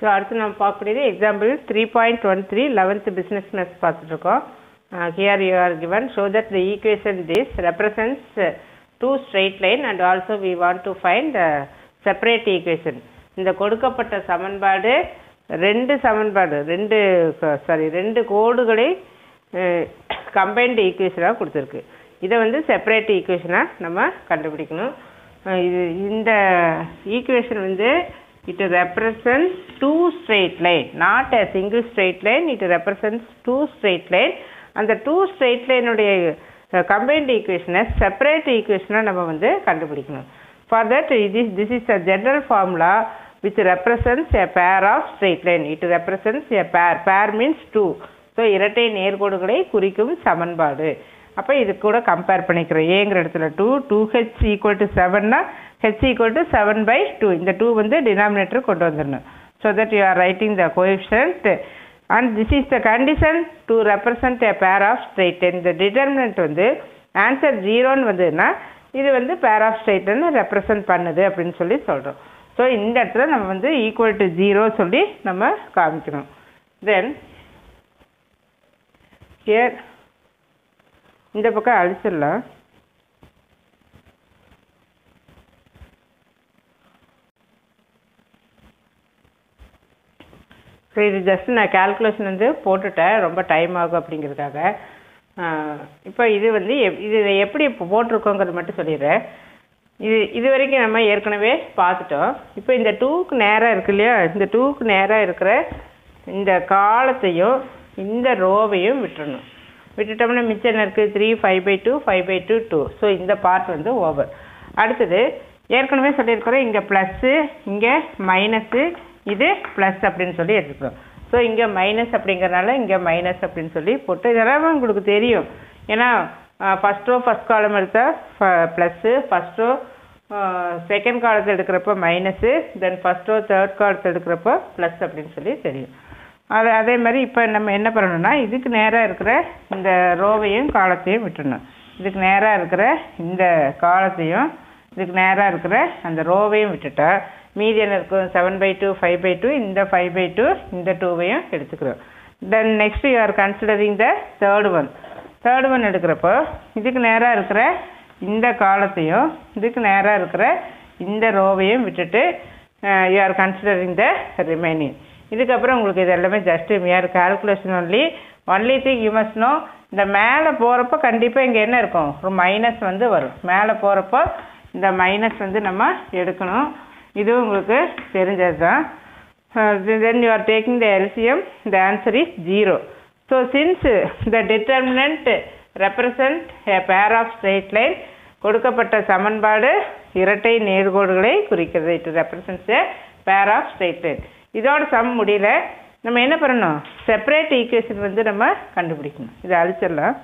so அடுத்து நம்ம பார்க்கக்கூடியது example three point one three eleventh business maths பார்த்துட்ருக்கோம் here you are given show that the equation this represents uh, two straight line and also we want to find the separate equation இந்த கொடுக்கப்பட்ட சமன்பாடு ரெண்டு சமன்பாடு ரெண்டு sorry ரெண்டு கோடுகளை combined ஈக்குவேஷனாக கொடுத்துருக்கு இதை வந்து செப்பரேட் ஈக்குவேஷனாக நம்ம கண்டுபிடிக்கணும் அஹ் இது இந்த ஈக்குவேஷன் வந்து it represents two straight line not a single straight line it represents two straight line அந்த டூ ஸ்ட்ரெயிட் லைனுடைய கம்பைன்டு ஈக்குவேஷனை செப்பரேட் ஈக்குவேஷனாக நம்ம வந்து கண்டுபிடிக்கணும் for that this this is a general formula which represents a pair of straight line it represents a pair pair means two so இரட்டை நேர்கோடுகளை குறிக்கும் சமன்பாடு அப்போ இது கூட கம்பேர் பண்ணிக்கிறோம் ஏங்கிற இடத்துல two two H equal to செவன்னா H equal to seven by two இந்த டூ வந்து டினாமினேட்டர் கொண்டு வந்துடணும் so that you are writing the coefficient and this is the condition to represent a pair of straight line இந்த determinant வந்து answer ஜீரோன்னு வந்ததுன்னா இது வந்து பேர் ஆஃப் ஸ்ட்ரைட் லைன் ரெப்ரசன்ட் பண்ணுது அப்படின்னு சொல்லி சொல்கிறோம் ஸோ இந்த இடத்துல நம்ம வந்து ஈக்குவல் டு ஜீரோ சொல்லி நம்ம காமிக்கணும் தென் ஹியர் இந்த பக்கம் அழிச்சிடலாம் ஸோ இது ஜஸ்ட் நான் கால்குலேஷன் வந்து போட்டுட்டேன் ரொம்ப டைம் ஆகும் அப்படிங்கிறதுக்காக இப்போ இது வந்து எப்- இது எப்படி இப்போ போட்டிருக்கோங்கிறது மட்டும் சொல்லிடுறேன் இது இது வரைக்கும் நம்ம ஏற்கனவே பார்த்துட்டோம் இப்போ இந்த டூக்கு நேராக இருக்கு இல்லையா இந்த டூக்கு நேராக இருக்கிற இந்த காலத்தையும் இந்த ரோவையும் விட்டுறணும் விட்டுட்டோம்னா மிச்சம் என்ன இருக்குது three five by two five by two two so இந்த பார்ட் வந்து ஓவர் அடுத்தது ஏற்கனவே சொல்லியிருக்கிறோம் இங்கே ப்ளஸ்ஸு இங்கே மைனஸு இது ப்ளஸ் அப்படின்னு சொல்லி எடுத்துக்கிறோம் ஸோ இங்கே மைனஸ் அப்படிங்கிறனால இங்கே மைனஸ் அப்படின்னு சொல்லி போட்டு இதெல்லாம் உங்களுக்கு தெரியும் ஏன்னா ஃபஸ்ட் ரோ ஃபஸ்ட் காலம் எடுத்தால் ப்ளஸ்ஸு ஃபஸ்ட் ரோ செகண்ட் காலத்தை எடுக்கிறப்ப minus then first row third காலத்தை எடுக்கிறப்போ ப்ளஸ் அப்படின்னு சொல்லி தெரியும் அது அதே மாதிரி இப்போ நம்ம என்ன பண்ணணும்னா இதுக்கு நேராக இருக்கிற இந்த ரோவையும் காலத்தையும் விட்டுறணும் இதுக்கு நேராக இருக்கிற இந்த காலத்தையும் இதுக்கு நேராக இருக்கிற அந்த ரோவையும் விட்டுட்டா மீதி என்ன இருக்கும் seven by two five by two இந்த ஃபைவ் பை டூ இந்த டூவையும் எடுத்துக்கிறோம் then next you are considering the third one third one எடுக்கிறப்போ இதுக்கு நேராக இருக்கிற இந்த காலத்தையும் இதுக்கு நேராக இருக்கிற இந்த ரோவையும் விட்டுட்டு you are considering the remaining இதுக்கப்புறம் உங்களுக்கு இது எல்லாமே ஜஸ்ட் மியார் calculation only only thing you must know இந்த மேலே போகிறப்போ கண்டிப்பாக இங்கே என்ன இருக்கும் ஒரு மைனஸ் வந்து வரும் மேலே போகிறப்போ இந்த மைனஸ் வந்து நம்ம எடுக்கணும் இது உங்களுக்கு தெரிஞ்சது தான் then you are taking the LCM the answer is zero so since the determinant represent a pair of straight line கொடுக்கப்பட்ட சமன்பாடு இரட்டை நேர்கோடுகளை குறிக்கிறது it represents a pair of straight line இதோட சம் முடியல நம்ம என்ன பண்ணணும் செப்பரேட் ஈக்குவேஷன் வந்து நம்ம கண்டுபிடிக்கணும் இதை அழிச்சிடலாம்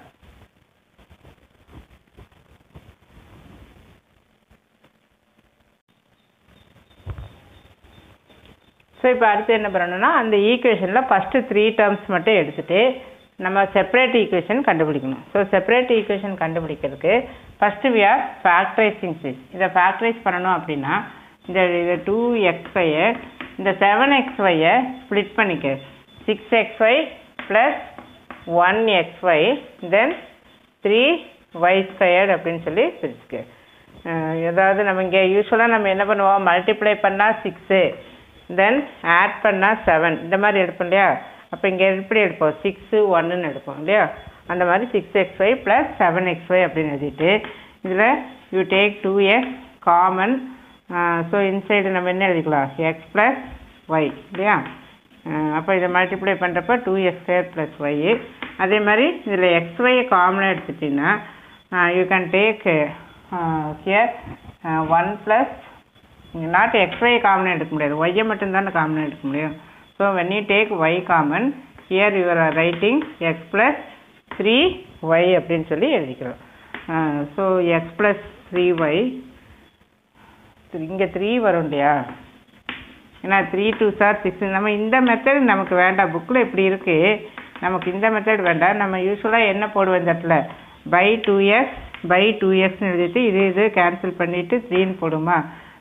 ஸோ இப்போ அடுத்து என்ன பண்ணணும்னா அந்த ஈக்குவேஷனில் ஃபஸ்ட்டு த்ரீ டேர்ம்ஸ் மட்டும் எடுத்துகிட்டு நம்ம செப்பரேட் ஈக்குவேஷன் கண்டுபிடிக்கணும் ஸோ செப்பரேட் ஈக்குவேஷன் கண்டுபிடிக்கிறதுக்கு first we are factorising this இதை ஃபேக்டரைஸ் பண்ணணும் அப்படின்னா இந்த இது டூ எக்ஸ் ஒய்யை இந்த செவன் எக்ஸ் ஒய்யை ஸ்ப்ளிட் பண்ணிக்க six X Y plus one X Y then three Y squared அப்படின்னு சொல்லி பிரிச்சுக்க அஹ் ஏதாவது நம்ம இங்கே யூஸ்வலாக நம்ம என்ன பண்ணுவோம் மல்டிப்ளை பண்ணால் சிக்ஸு தென் ஆட் பண்ணால் செவன் இந்த மாதிரி எடுப்போம் இல்லையா அப்போ இங்கே எப்படி எடுப்போம் சிக்ஸு ஒன்றுன்னு எடுப்போம் இல்லையா அந்த மாதிரி six X Y plus seven X Y அப்படின்னு எழுதிட்டு இதில் you take two X common so inside நம்ம என்ன எழுதிக்கலாம் எக்ஸ் ப்ளஸ் ஒய் இல்லையா அப்போ இதை மல்டிப்ளை பண்ணுறப்ப two X square plus Y அதே மாதிரி இதில் எக்ஸ் ஒய்யை காமனாக எடுத்துட்டிங்கன்னா you can take here one plus not X Y காமனாக எடுக்க முடியாது ஒய்யை மட்டும்தானே காமனாக எடுக்க முடியும் so when you take Y common here your writing X plus three Y அப்படின்னு சொல்லி எழுதிக்கிறோம் so X plus three Y இங்கே த்ரீ வரும் இல்லையா ஏன்னா த்ரீ டூ சார் சிக்ஸ் நம்ம இந்த மெத்தட் நமக்கு வேண்டாம் புக்கில் இப்படி இருக்குது நமக்கு இந்த மெத்தட் வேண்டாம் நம்ம யூஸ்வலாக என்ன போடுவோம் இந்த இடத்துல by two X by two எக்ஸ்னு எழுதிட்டு இது இது கேன்சல் பண்ணிவிட்டு த்ரீன்னு போடுமா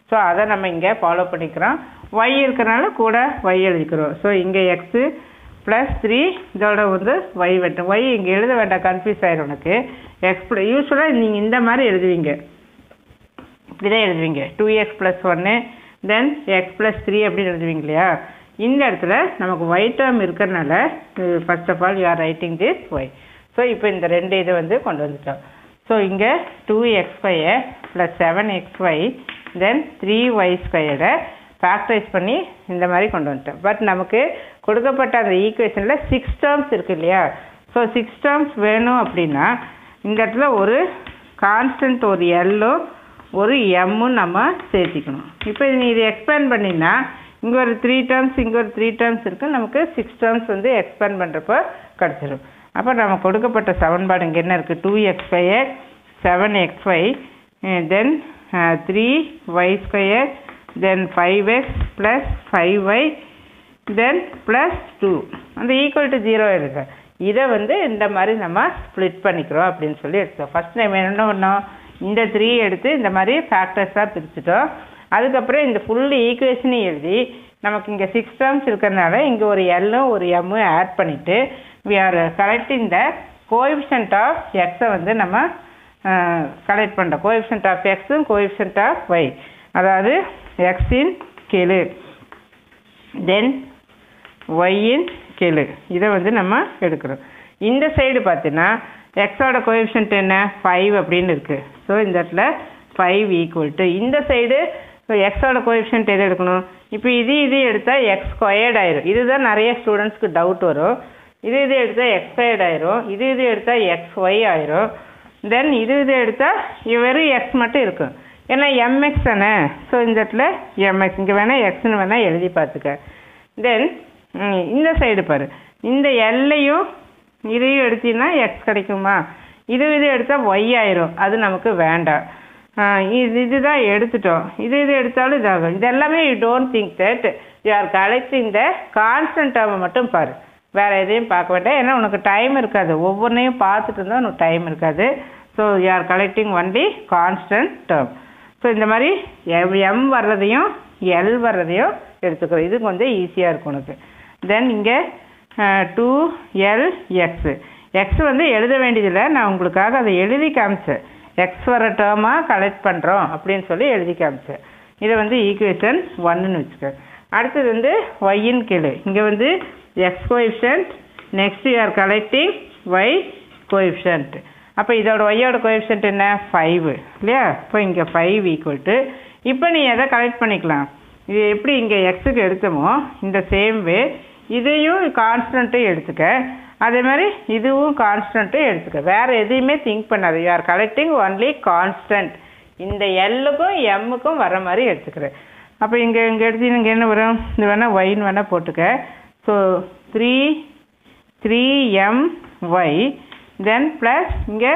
ஸோ அதை நம்ம இங்கே ஃபாலோ பண்ணிக்கிறோம் ஒய் இருக்கிறனால கூட ஒய் எழுதிக்கிறோம் ஸோ இங்கே எக்ஸு ப்ளஸ் த்ரீ இதோட வந்து ஒய் வெட்டும் ஒய் இங்கே எழுத வேண்டாம் கன்ஃபியூஸ் ஆயிடும் உனக்கு எக்ஸ் யூஸ்வலாக நீங்கள் இந்த மாதிரி எழுதுவீங்க இப்படி தான் எழுதுவீங்க டூ எக்ஸ் ப்ளஸ் ஒன்று தென் எக்ஸ் ப்ளஸ் த்ரீ அப்படின்னு எழுதுவீங்க இல்லையா இந்த இடத்துல நமக்கு ஒய் டேர்ம் இருக்கிறனால first of all you are writing this Y so இப்போ இந்த ரெண்டு இதை வந்து கொண்டு வந்துட்டோம் ஸோ இங்கே two X square plus seven X Y then three Y ஸ்கொயரை ஃபேக்டரைஸ் பண்ணி இந்த மாதிரி கொண்டு வந்துட்டோம் பட் நமக்கு கொடுக்கப்பட்ட அந்த ஈக்குவேஷனில் சிக்ஸ் டேர்ம்ஸ் இருக்கு இல்லையா ஸோ சிக்ஸ் டேர்ம்ஸ் வேணும் அப்படின்னா இந்த இடத்துல ஒரு கான்ஸ்டன்ட் ஒரு எல்லும் ஒரு எம்மும் நம்ம சேர்த்திக்கணும் இப்போ நீ இதை எக்ஸ்பேண்ட் பண்ணினா இங்கே ஒரு த்ரீ டேர்ம்ஸ் இங்கே ஒரு த்ரீ டேர்ம்ஸ் இருக்குது நமக்கு சிக்ஸ் டேர்ம்ஸ் வந்து எக்ஸ்பேண்ட் பண்ணுறப்போ கிடச்சிரும் அப்போ நம்ம கொடுக்கப்பட்ட சமன்பாடு இங்கே என்ன இருக்குது two X square seven X Y then three Y square then five X plus five Y then plus two அந்த ஈக்குவல் டு ஜீரோ இருக்கு இதை வந்து இந்த மாதிரி நம்ம ஸ்ப்ளிட் பண்ணிக்கிறோம் அப்படின்னு சொல்லி எடுத்தோம் ஃபஸ்ட் நம்ம என்ன பண்ணோம் இந்த த்ரீ எடுத்து இந்த மாதிரி ஃபேக்டர்ஸாக பிரிச்சுட்டோம் அதுக்கப்புறம் இந்த ஃபுல் ஈக்குவேஷனையும் எழுதி நமக்கு இங்கே சிக்ஸ் டேர்ம்ஸ் இருக்கிறதுனால இங்கே ஒரு எல்லும் ஒரு எம்மும் ஆட் பண்ணிவிட்டு we are collecting the coefficient of எக்ஸை வந்து நம்ம கலெக்ட் பண்ணுறோம் கோஎஃபிஷியன்ட் ஆஃப் எக்ஸும் கோஎஃபிஷியன்ட் ஆஃப் ஒய் அதாவது எக்ஸின் கீழே தென் ஒய்யின் கீழே இதை வந்து நம்ம எடுக்கிறோம் இந்த சைடு பார்த்தீங்கன்னா எக்ஸோட கோஎஃபிஷியன்ட் என்ன ஃபைவ் அப்படின்னு இருக்குது ஸோ இந்த இடத்துல ஃபைவ் ஈக்குவல் டு இந்த சைடு எக்ஸோட கோஎஃபிஷியன்ட் எது எடுக்கணும் இப்போ இது இது எடுத்தால் எக்ஸ் ஸ்கொயர்ட் ஆயிரும் இதுதான் நிறைய ஸ்டூடெண்ட்ஸ்க்கு டவுட் வரும் இது இது எடுத்தால் எக்ஸ் ஸ்கொயர்ட் ஆயிரும் இது இது எடுத்தால் எக்ஸ் ஒய் ஆயிரும் தென் இது இது எடுத்தால் வெறும் எக்ஸ் மட்டும் இருக்கும் ஏன்னா எம்எக்ஸ் தானே ஸோ இந்த இடத்துல எம்எக்ஸ் இங்கே வேணால் எக்ஸ்னு வேணால் எழுதி பார்த்துக்க தென் இந்த சைடு பாரு இந்த எல்லையும் இதையும் எடுத்தீங்கன்னா எக்ஸ் கிடைக்குமா இது இது எடுத்தால் ஒய் ஆயிரும் அது நமக்கு வேண்டாம் இது இதுதான் எடுத்துட்டோம் இது இது எடுத்தாலும் இதாகும் இது எல்லாமே you don't think that you are collecting the constant டேர்மை மட்டும் பாரு வேறு எதையும் பார்க்க வேண்டாம் ஏன்னா உனக்கு டைம் இருக்காது ஒவ்வொன்றையும் பார்த்துட்டு இருந்தால் உனக்கு டைம் இருக்காது so you are collecting only constant term so இந்த மாதிரி எம் எம் வர்றதையும் எல் வர்றதையும் எடுத்துக்கிறோம் இது கொஞ்சம் ஈஸியாக இருக்கும் உனக்கு தென் இங்கே டூ எல் எக்ஸு எக்ஸ் வந்து எழுத வேண்டியதில்லை நான் உங்களுக்காக அதை எழுதி காமிச்சேன் எக்ஸ் வர டேர்மாக கலெக்ட் பண்ணுறோம் அப்படின்னு சொல்லி எழுதி காமிச்சேன் இதை வந்து ஈக்குவேஷன் ஒன்றுன்னு வச்சுக்க அடுத்தது வந்து ஒய்யின் கீழே இங்கே வந்து X coefficient next you are collecting Y coefficient அப்போ இதோட ஒய்யோட கோஎஃபிஷியன்ட் என்ன ஃபைவ் இல்லையா இப்போ இங்கே ஃபைவ் ஈக்குவல் டு இப்போ நீ எதை கலெக்ட் பண்ணிக்கலாம் இது எப்படி இங்கே எக்ஸுக்கு எடுத்தோமோ இந்த சேம் வே இதையும் கான்ஸ்டன்ட்டும் எடுத்துக்க அதே மாதிரி இதுவும் கான்ஸ்டன்ட்டும் எடுத்துக்க வேறு எதையுமே திங்க் பண்ணாது you are collecting only constant இந்த எல்லுக்கும் எம்முக்கும் வர மாதிரி எடுத்துக்கிறேன் அப்போ இங்கே இங்கே எடுத்து இங்கே என்ன வரும் இது வேணால் ஒய்ன்னு வேணால் போட்டுக்க so three three M Y then plus இங்கே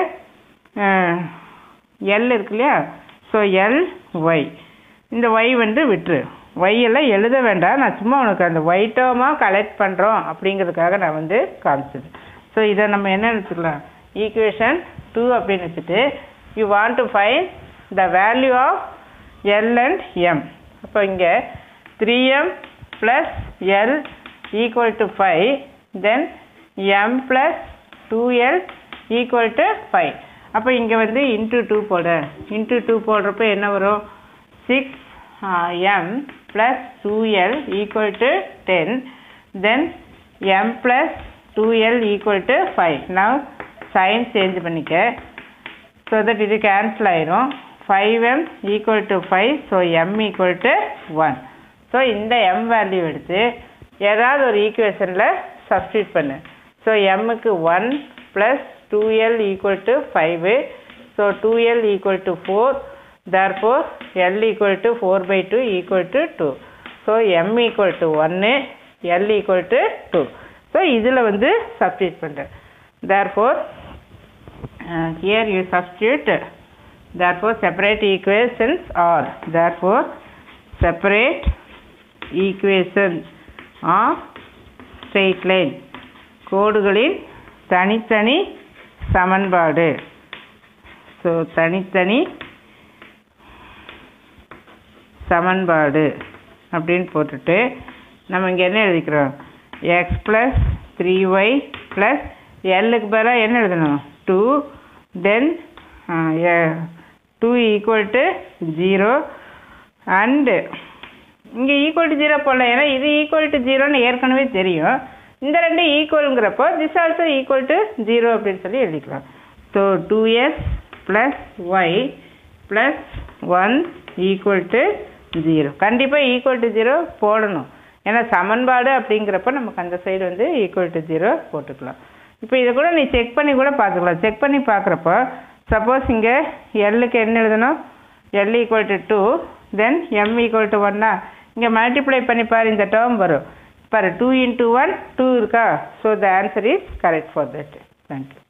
எல் இருக்கு இல்லையா ஸோ எல் ஒய் இந்த ஒய் வந்து விட்டுரு ஒய் எல்லாம் எழுத வேண்டாம் நான் சும்மா உனக்கு அந்த ஒய் டேர்மாக கலெக்ட் பண்ணுறோம் அப்படிங்கிறதுக்காக நான் வந்து காமிச்சது ஸோ இதை நம்ம என்ன எடுத்துக்கலாம் ஈக்குவேஷன் டூ அப்படின்னு வச்சுட்டு you want to find the value of L and M அப்போ இங்கே three M plus L equal to five then M plus two L equal to five அப்போ இங்கே வந்து இன்ட்டு டூ போட இன்ட்டு டூ போடுறப்ப என்ன வரும் six M plus two L equal to ten then M plus two L equal to five நான் sign change பண்ணிக்க so that இது கேன்சல் ஆயிரும் five M equal to five so M equal to one so இந்த M value எடுத்து ஏதாவது ஒரு ஈக்குவேஷனில் substitute பண்ணு ஸோ எம்முக்கு one plus two L equal to five so two L equal to four therefore L equal to 4 by 2 equal to 2 so M equal to 1 L equal to 2 so இதில் வந்து substitute பண்ணுறேன் therefore uh, here you substitute therefore separate equations are therefore separate equations of straight line கோடுகளின் தனித்தனி சமன்பாடு so தனித்தனி சமன்பாடு அப்படின்னு போட்டுட்டு நம்ம இங்கே என்ன எழுதிக்கிறோம் X plus three Y plus எல்லுக்கு பதிலாக என்ன எழுதணும் two then two equal to zero and இங்கே ஈக்குவல் டு ஜீரோ போடல ஏன்னா இது ஈக்குவல் டு ஜீரோன்னு ஏற்கனவே தெரியும் இந்த ரெண்டு ஈக்குவலுங்கிறப்போ this also equal to zero அப்படின்னு சொல்லி எழுதிக்கலாம் so two S plus Y plus one equal to zero கண்டிப்பாக ஈக்குவல் டு ஜீரோ போடணும் ஏன்னா சமன்பாடு அப்படிங்கிறப்ப நமக்கு அந்த சைடு வந்து ஈக்குவல் டு ஜீரோ போட்டுக்கலாம் இப்போ இதை கூட நீ செக் பண்ணி கூட பார்த்துக்கலாம் செக் பண்ணி பார்க்குறப்போ சப்போஸ் இங்கே எல்லுக்கு என்ன எழுதணும் L equal to two then M equal to ஒன்னா இங்கே மல்டிப்ளை பண்ணி பாரு இந்த டேர்ம் வரும் பாரு டூ இன்ட்டு ஒன் டூ இருக்கா so the answer is correct for that thank you